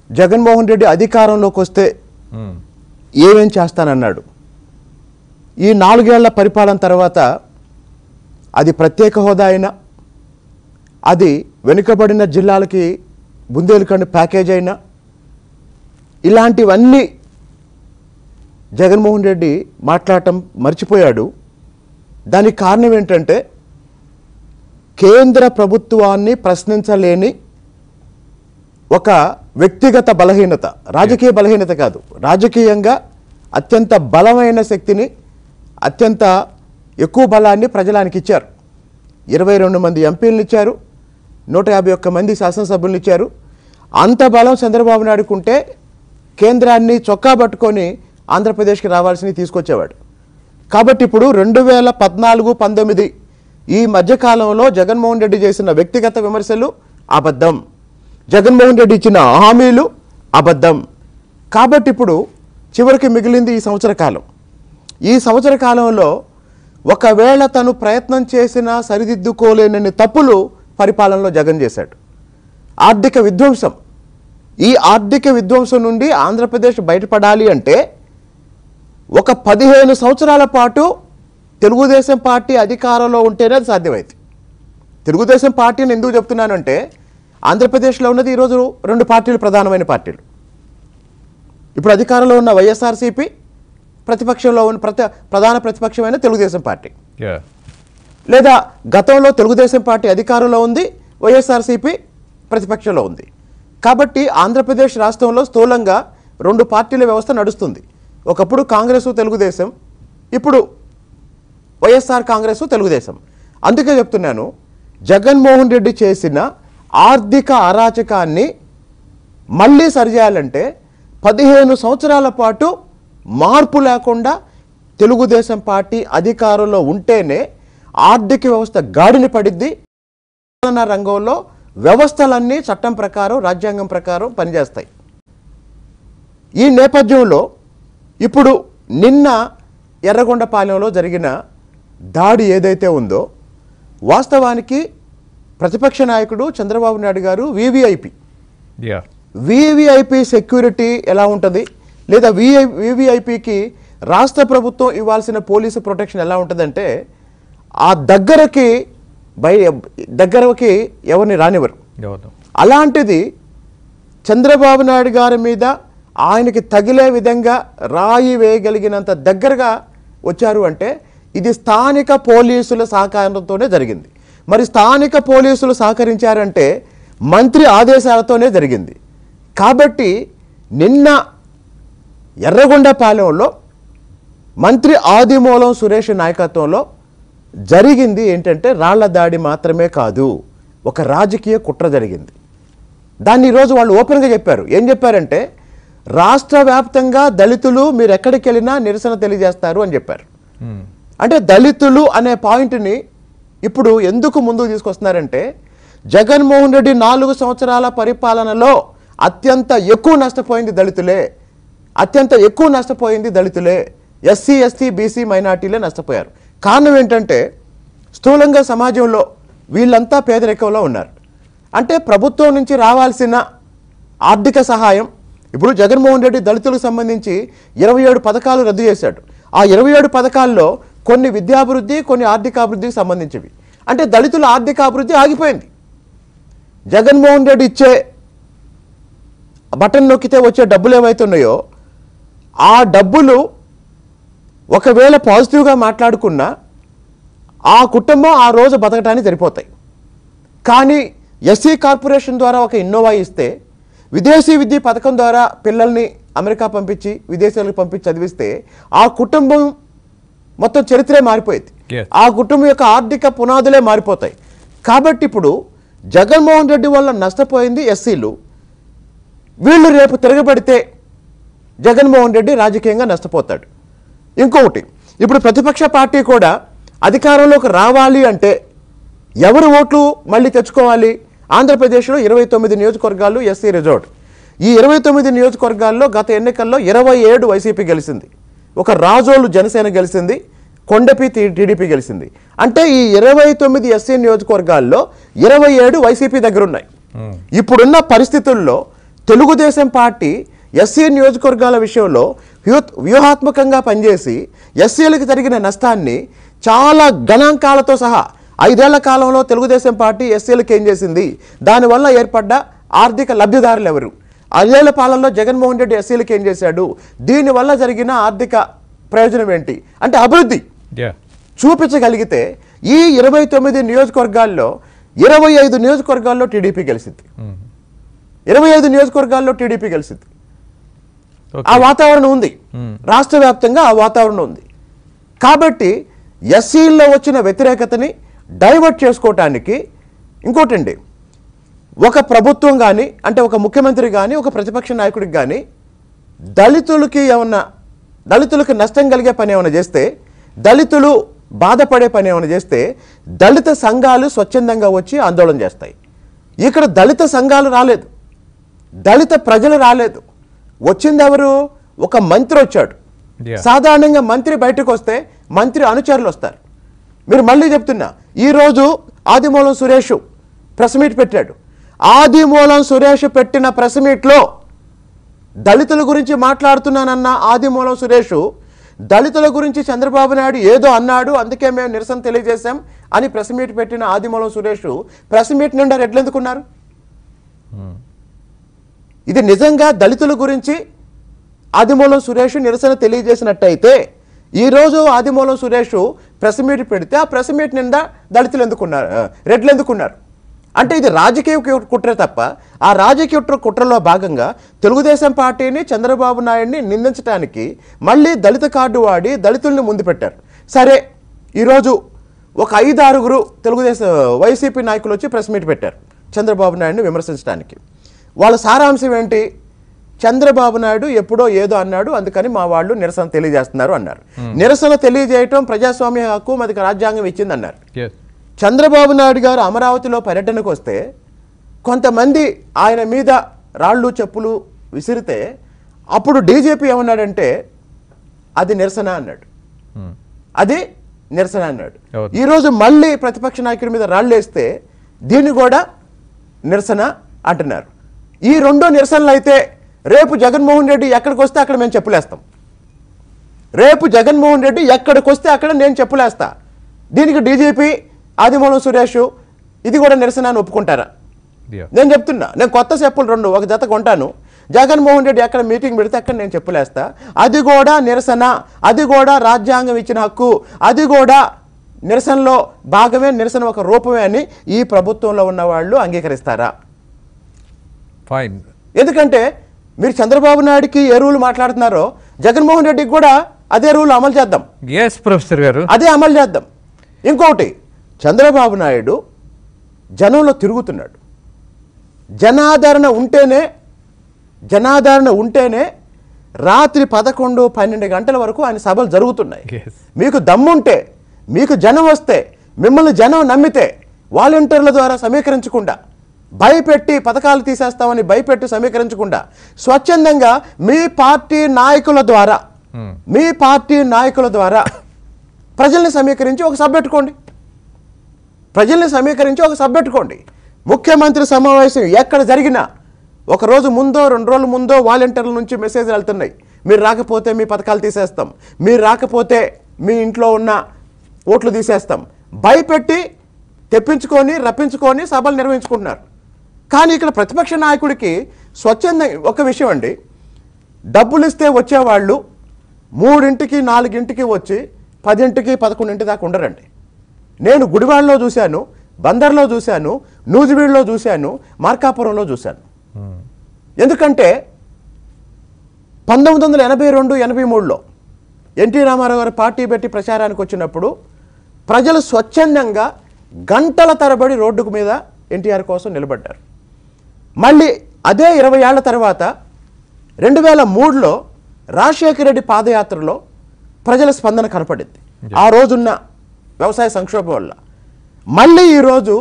జగన్మోహన్ రెడ్డి అధికారంలోకి వస్తే ఉమ్. ఏమేం చేస్తానన్నాడు ఈ నాలుగేళ్ల పరిపాలన తర్వాత అది ప్రత్యేక హోదా అయినా అది వెనుకబడిన జిల్లాలకి బుందేలుఖండ్ ప్యాకేజ్ అయినా ఇలాంటివన్నీ జగన్మోహన్ రెడ్డి మాట్లాడటం మర్చిపోయాడు దానికి కారణం ఏంటంటే కేంద్ర ప్రభుత్వాన్ని ప్రశ్నించలేని ఒక వ్యక్తిగత బలహీనత రాజకీయ బలహీనత కాదు రాజకీయంగా అత్యంత బలమైన శక్తిని అత్యంత ఎక్కువ బలాన్ని ప్రజలానికి ఇచ్చారు ఇరవై రెండు మంది ఎంపీలను ఇచ్చారు నూట యాభై ఒక్క మంది శాసనసభ్యులను ఇచ్చారు అంత బలం చంద్రబాబు నాయుడుకు ఉంటే కేంద్రాన్ని చొక్కా పట్టుకొని ఆంధ్రప్రదేశ్కి రావాల్సింది తీసుకొచ్చేవాడు కాబట్టి ఇప్పుడు రెండు వేల పద్నాలుగు పంతొమ్మిది ఈ మధ్యకాలంలో జగన్మోహన్ రెడ్డి చేసిన వ్యక్తిగత విమర్శలు అబద్ధం జగన్మోహన్ రెడ్డి ఇచ్చిన హామీలు అబద్ధం కాబట్టి ఇప్పుడు చివరికి మిగిలింది ఈ సంవత్సర కాలం ఈ సంవత్సర కాలంలో ఒకవేళ తను ప్రయత్నం చేసినా సరిదిద్దుకోలేనన్ని తప్పులు పరిపాలనలో జగన్ చేశాడు ఆర్థిక విధ్వంసం ఈ ఆర్థిక విధ్వంసం నుండి ఆంధ్రప్రదేశ్ బయటపడాలి అంటే ఒక పదిహేను సంవత్సరాల పాటు తెలుగుదేశం పార్టీ అధికారంలో ఉంటేనే అది సాధ్యమైంది తెలుగుదేశం పార్టీని ఎందుకు చెప్తున్నానంటే ఆంధ్రప్రదేశ్లో ఉన్నది ఈరోజు రెండు పార్టీలు ప్రధానమైన పార్టీలు ఇప్పుడు అధికారంలో ఉన్న వైఎస్ఆర్సీపీ ప్రతిపక్షంలో ఉన్న ప్రతి ప్రధాన ప్రతిపక్షమైన తెలుగుదేశం పార్టీ యా లేదా గతంలో తెలుగుదేశం పార్టీ అధికారంలో ఉంది వైఎస్ఆర్సీపీ ప్రతిపక్షంలో ఉంది కాబట్టి ఆంధ్రప్రదేశ్ రాష్ట్రంలో స్థూలంగా రెండు పార్టీల వ్యవస్థ నడుస్తుంది ఒకప్పుడు కాంగ్రెస్ తెలుగుదేశం ఇప్పుడు వైఎస్ఆర్ కాంగ్రెస్ తెలుగుదేశం అందుకే చెప్తున్నాను జగన్మోహన్ రెడ్డి చేసిన ఆర్థిక అరాచకాన్ని మళ్ళీ సరిచేయాలంటే పదిహేను సంవత్సరాల పాటు మార్పు లేకుండా తెలుగుదేశం పార్టీ అధికారంలో ఉంటేనే ఆర్థిక వ్యవస్థ గాడిని పడిద్ది పాలనా రంగంలో వ్యవస్థలన్నీ చట్టం ప్రకారం రాజ్యాంగం ప్రకారం పనిచేస్తాయి ఈ నేపథ్యంలో ఇప్పుడు నిన్న ఎర్రగొండపాలెంలో జరిగిన దాడి ఏదైతే ఉందో వాస్తవానికి ప్రతిపక్ష నాయకుడు చంద్రబాబు నాయుడు గారు వివిఐపి యా వివిఐపి సెక్యూరిటీ ఎలా ఉంటుంది లేదా విఐ వివిఐపికి రాష్ట్ర ప్రభుత్వం ఇవ్వాల్సిన పోలీసు ప్రొటెక్షన్ ఎలా ఉంటుందంటే ఆ దగ్గరకి బయ దగ్గరకి ఎవరిని రానివ్వరు ఎవరు అలాంటిది చంద్రబాబు నాయుడు గారి మీద ఆయనకి తగిలే విధంగా రాయి వేయగలిగినంత దగ్గరగా వచ్చారు అంటే ఇది స్థానిక పోలీసుల సహకారంతోనే జరిగింది మరి స్థానిక పోలీసులు సహకరించారంటే మంత్రి ఆదేశాలతోనే జరిగింది కాబట్టి నిన్న ఎర్రగొండపాలెంలో మంత్రి ఆదిమూలం సురేష్ నాయకత్వంలో జరిగింది ఏంటంటే రాళ్ల దాడి మాత్రమే కాదు ఒక రాజకీయ కుట్ర జరిగింది దాన్ని ఈరోజు వాళ్ళు ఓపెన్గా చెప్పారు ఏం చెప్పారంటే రాష్ట్ర వ్యాప్తంగా దళితులు మీరు ఎక్కడికి వెళ్ళినా నిరసన తెలియజేస్తారు అని చెప్పారు అంటే దళితులు అనే పాయింట్ని ఇప్పుడు ఎందుకు ముందుకు తీసుకొస్తున్నారంటే జగన్మోహన్ రెడ్డి నాలుగు సంవత్సరాల పరిపాలనలో అత్యంత ఎక్కువ నష్టపోయింది దళితులే అత్యంత ఎక్కువ నష్టపోయింది దళితులే ఎస్సీ ఎస్టీ బీసీ మైనార్టీలే నష్టపోయారు కారణం ఏంటంటే స్థూలంగా సమాజంలో వీళ్ళంతా పేదరికంలో ఉన్నారు అంటే ప్రభుత్వం నుంచి రావాల్సిన ఆర్థిక సహాయం ఇప్పుడు జగన్మోహన్ రెడ్డి దళితులకు సంబంధించి ఇరవై ఏడు పథకాలు రద్దు చేశాడు ఆ ఇరవై ఏడు పథకాల్లో కొన్ని విద్యాభివృద్ధి కొన్ని ఆర్థికాభివృద్ధికి సంబంధించివి అంటే దళితుల ఆర్థికాభివృద్ధి ఆగిపోయింది జగన్మోహన్ రెడ్డి ఇచ్చే బటన్ నొక్కితే వచ్చే డబ్బులు ఏవైతే ఉన్నాయో ఆ డబ్బులు ఒకవేళ పాజిటివ్గా మాట్లాడుకున్నా ఆ కుటుంబం ఆ రోజు బతకడానికి సరిపోతాయి కానీ ఎస్సీ కార్పొరేషన్ ద్వారా ఒక ఇన్నోవా ఇస్తే విదేశీ విద్య పథకం ద్వారా పిల్లల్ని అమెరికా పంపించి విదేశాలకు పంపించి చదివిస్తే ఆ కుటుంబం మొత్తం చరిత్రే మారిపోయింది Yes. ఆ కుటుంబం యొక్క ఆర్థిక పునాదులే మారిపోతాయి కాబట్టి ఇప్పుడు జగన్మోహన్ రెడ్డి వల్ల నష్టపోయింది ఎస్సీలు వీళ్ళు రేపు తిరగబడితే జగన్మోహన్ రెడ్డి రాజకీయంగా నష్టపోతాడు ఇంకొకటి ఇప్పుడు ప్రతిపక్ష పార్టీ కూడా అధికారంలోకి రావాలి అంటే ఎవరు ఓట్లు మళ్ళీ తెచ్చుకోవాలి ఆంధ్రప్రదేశ్లో ఇరవై తొమ్మిది నియోజకవర్గాలు ఎస్సీ రిజర్వ్ ఈ ఇరవై తొమ్మిది నియోజకవర్గాల్లో గత ఎన్నికల్లో ఇరవై ఏడు వైసీపీ గెలిచింది ఒక రాజోలు జనసేన గెలిచింది కొండపి టీ- టీడీపీ గెలిచింది అంటే ఈ ఇరవై తొమ్మిది ఎస్సీ నియోజకవర్గాల్లో ఇరవై ఏడు వైసీపీ దగ్గర ఉన్నాయి ఇప్పుడున్న పరిస్థితుల్లో తెలుగుదేశం పార్టీ ఎస్సీ నియోజకవర్గాల విషయంలో వ్యూహ వ్యూహాత్మకంగా పనిచేసి ఎస్సీలకు జరిగిన నష్టాన్ని చాలా గణాంకాలతో సహా ఐదేళ్ల కాలంలో తెలుగుదేశం పార్టీ ఎస్సీలకు ఏం చేసింది దానివల్ల ఏర్పడ్డ ఆర్థిక లబ్ధిదారులు ఎవరు ఐదేళ్ల పాలనలో జగన్మోహన్ రెడ్డి ఎస్సీలకు ఏం చేశాడు దీనివల్ల జరిగిన ఆర్థిక ప్రయోజనం ఏంటి అంటే అభివృద్ధి యా చూపించగలిగితే ఈ ఇరవై తొమ్మిది నియోజకవర్గాల్లో ఇరవై ఐదు నియోజకవర్గాల్లో టీడీపీ గెలిచింది ఇరవై ఐదు నియోజకవర్గాల్లో టీడీపీ గెలిచింది ఓకే ఆ వాతావరణం ఉంది రాష్ట్ర వ్యాప్తంగా ఆ వాతావరణం ఉంది కాబట్టి ఎస్సీల్లో వచ్చిన వ్యతిరేకతని డైవర్ట్ చేసుకోవటానికి ఇంకోటండి ఒక ప్రభుత్వం కానీ అంటే ఒక ముఖ్యమంత్రి కానీ ఒక ప్రతిపక్ష నాయకుడికి కానీ దళితులకి ఏమన్నా దళితులకు నష్టం కలిగే పని ఏమైనా చేస్తే దళితులు బాధపడే పని ఏమైనా చేస్తే దళిత సంఘాలు స్వచ్ఛందంగా వచ్చి ఆందోళన చేస్తాయి ఇక్కడ దళిత సంఘాలు రాలేదు దళిత ప్రజలు రాలేదు వచ్చింది ఎవరు ఒక మంత్రి వచ్చాడు Yeah. సాధారణంగా మంత్రి బయటకు వస్తే మంత్రి అనుచరులు వస్తారు మీరు మళ్ళీ చెప్తున్నా ఈరోజు ఆదిమూలం సురేష్ ప్రెస్ మీట్ పెట్టాడు ఆదిమూలం సురేష్ పెట్టిన ప్రెస్ మీట్లో దళితుల గురించి మాట్లాడుతున్నానన్న ఆదిమూలం సురేష్ దళితుల గురించి చంద్రబాబు నాయుడు ఏదో అన్నాడు అందుకే మేము నిరసన తెలియజేశాం అని ప్రెస్ మీట్ పెట్టిన ఆదిమూలం సురేష్ ప్రెస్ మీట్ నిండా రెడ్లెందుకున్నారు ఇది నిజంగా దళితుల గురించి ఆదిమూలం సురేష్ నిరసన తెలియజేసినట్టయితే ఈరోజు ఆదిమూలం సురేష్ ప్రెస్ మీట్ పెడితే ఆ ప్రెస్ మీట్ నిండా దళితులు ఎందుకున్నారు ఆ, రెడ్లు ఎందుకున్నారు అంటే ఇది రాజకీయ కు- కుట్ర తప్ప ఆ రాజకీయ కుట్ర కుట్రలో భాగంగా తెలుగుదేశం పార్టీని చంద్రబాబు నాయుడిని నిందించడానికి మళ్ళీ దళిత కార్డు వాడి దళితుల్ని ముందు పెట్టారు సరే ఈరోజు ఒక ఐదు ఆరుగురు తెలుగుదేశం వైసీపీ నాయకులు వచ్చి ప్రెస్ మీట్ పెట్టారు చంద్రబాబు నాయుడిని విమర్శించడానికి వాళ్ళ సారాంశం ఏంటి చంద్రబాబు నాయుడు ఎప్పుడో ఏదో అన్నాడు అందుకని మా వాళ్ళు నిరసన తెలియజేస్తున్నారు అన్నారు నిరసన తెలియజేయటం ప్రజాస్వామ్య హక్కు మనకి రాజ్యాంగం ఇచ్చింది అన్నారు ఎస్ చంద్రబాబు నాయుడు గారు అమరావతిలో పర్యటనకు వస్తే కొంతమంది ఆయన మీద రాళ్ళు చెప్పులు విసిరితే అప్పుడు డీజీపీ ఏమన్నాడంటే అది నిరసన అన్నాడు అది నిరసన అన్నాడు అవును. ఈరోజు మళ్ళీ ప్రతిపక్ష నాయకుడి మీద రాళ్ళు వేస్తే దీన్ని కూడా నిరసన అంటున్నారు ఈ రెండో నిరసనలు అయితే రేపు జగన్మోహన్ రెడ్డి ఎక్కడికి వస్తే అక్కడ మేము చెప్పులేస్తాం రేపు జగన్మోహన్ రెడ్డి ఎక్కడికి వస్తే అక్కడ నేను చెప్పులేస్తా దీనికి డీజీపీ ఆదిమూలం సురేష్ ఇది కూడా నిరసన అని ఒప్పుకుంటారా యా నేను చెప్తున్నా నేను కొత్త చెప్పులు రెండు ఒక జత కొంటాను జగన్మోహన్ రెడ్డి ఎక్కడ మీటింగ్ పెడితే అక్కడ నేను చెప్పులేస్తా అది కూడా నిరసన అది కూడా రాజ్యాంగం ఇచ్చిన హక్కు అది కూడా నిరసనలో భాగమే నిరసన ఒక రూపమే అని ఈ ప్రభుత్వంలో ఉన్న వాళ్ళు అంగీకరిస్తారా ఫైన్ ఎందుకంటే మీరు చంద్రబాబు నాయుడికి ఏ రూల్ మాట్లాడుతున్నారో జగన్మోహన్ రెడ్డికి కూడా అదే రూల్ అమలు చేద్దాం ఎస్ ప్రొఫెసర్ గారు అదే అమలు చేద్దాం ఇంకొకటి చంద్రబాబు నాయుడు జనంలో తిరుగుతున్నాడు జనాదరణ ఉంటేనే జనాదరణ ఉంటేనే రాత్రి పదకొండు పన్నెండు గంటల వరకు ఆయన సభలు జరుగుతున్నాయి ఎస్ మీకు దమ్ముంటే మీకు జనం వస్తే మిమ్మల్ని జనం నమ్మితే వాలంటీర్ల ద్వారా సమీకరించకుండా భయపెట్టి పథకాలు తీసేస్తామని భయపెట్టి సమీకరించకుండా స్వచ్ఛందంగా మీ పార్టీ నాయకుల ద్వారా మీ పార్టీ నాయకుల ద్వారా ప్రజల్ని సమీకరించి ఒక సభ పెట్టుకోండి ప్రజల్ని సమీకరించి ఒక సభ పెట్టుకోండి ముఖ్యమంత్రి సమావేశం ఎక్కడ జరిగినా ఒక రోజు ముందో రెండు రోజుల ముందో వాలంటీర్ల నుంచి మెసేజ్లు వెళ్తున్నాయి మీరు రాకపోతే మీ పథకాలు తీసేస్తాం మీరు రాకపోతే మీ ఇంట్లో ఉన్న ఓట్లు తీసేస్తాం భయపెట్టి తెప్పించుకొని రప్పించుకొని సభలు నిర్వహించుకుంటున్నారు కానీ ఇక్కడ ప్రతిపక్ష నాయకుడికి స్వచ్ఛంద ఒక విషయం అండి డబ్బులు ఇస్తే వచ్చేవాళ్ళు మూడింటికి నాలుగింటికి వచ్చి పదింటికి పదకొండింటి దాకా ఉండరండి నేను గుడివాడలో చూశాను బందర్లో చూశాను నూజివీడులో చూశాను మార్కాపురంలో చూశాను ఎందుకంటే పంతొమ్మిది వందల ఎనభై రెండు ఎనభై మూడులో ఎన్టీ రామారావు గారు పార్టీ పెట్టి ప్రచారానికి వచ్చినప్పుడు ప్రజలు స్వచ్ఛందంగా గంటల తరబడి రోడ్డుకు మీద ఎన్టీఆర్ కోసం నిలబడ్డారు మళ్ళీ అదే ఇరవై ఏళ్ల తర్వాత రెండు వేల మూడులో రాజశేఖర రెడ్డి పాదయాత్రలో ప్రజల స్పందన కనపడింది ఆ రోజున్న వ్యవసాయ సంక్షోభం వల్ల మళ్ళీ ఈరోజు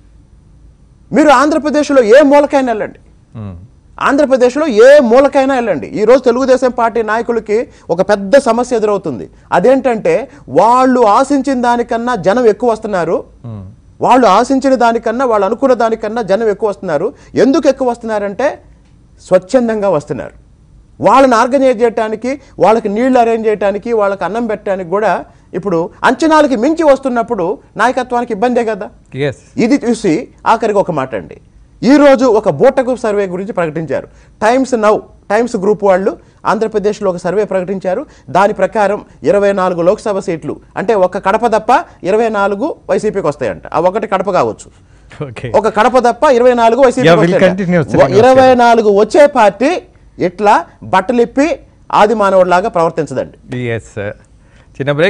మీరు ఆంధ్రప్రదేశ్లో ఏ మూలకైనా వెళ్ళండి ఆంధ్రప్రదేశ్లో ఏ మూలకైనా వెళ్ళండి ఈరోజు తెలుగుదేశం పార్టీ నాయకులకి ఒక పెద్ద సమస్య ఎదురవుతుంది అదేంటంటే వాళ్ళు ఆశించిన దానికన్నా జనం ఎక్కువ వస్తున్నారు వాళ్ళు ఆశించిన దానికన్నా వాళ్ళు అనుకున్న దానికన్నా జనం ఎక్కువ వస్తున్నారు ఎందుకు ఎక్కువ వస్తున్నారంటే స్వచ్ఛందంగా వస్తున్నారు వాళ్ళని ఆర్గనైజ్ చేయడానికి వాళ్ళకి నీళ్లు అరేంజ్ చేయడానికి వాళ్ళకి అన్నం పెట్టడానికి కూడా ఇప్పుడు అంచనాలకి మించి వస్తున్నప్పుడు నాయకత్వానికి ఇబ్బందే కదా ఎస్ ఇది చూసి ఆఖరికి ఒక మాట అండి ఈరోజు ఒక బూటకు సర్వే గురించి ప్రకటించారు టైమ్స్ నౌ టైమ్స్ గ్రూప్ వాళ్ళు ఆంధ్రప్రదేశ్లో ఒక సర్వే ప్రకటించారు దాని ప్రకారం ఇరవై నాలుగు లోక్సభ సీట్లు అంటే ఒక కడప తప్ప ఇరవై నాలుగు వైసీపీకి వస్తాయంట ఆ ఒకటి కడప కావచ్చు ఓకే ఒక కడప తప్ప ఇరవై నాలుగు Yeah, we'll continue, Srinivas ఇరవై నాలుగు వచ్చే పార్టీ ఇట్లా బట్టలిప్పి ఆది మానవుడిలాగా ప్రవర్తించదండి ఎస్ చిన్న బ్రేక్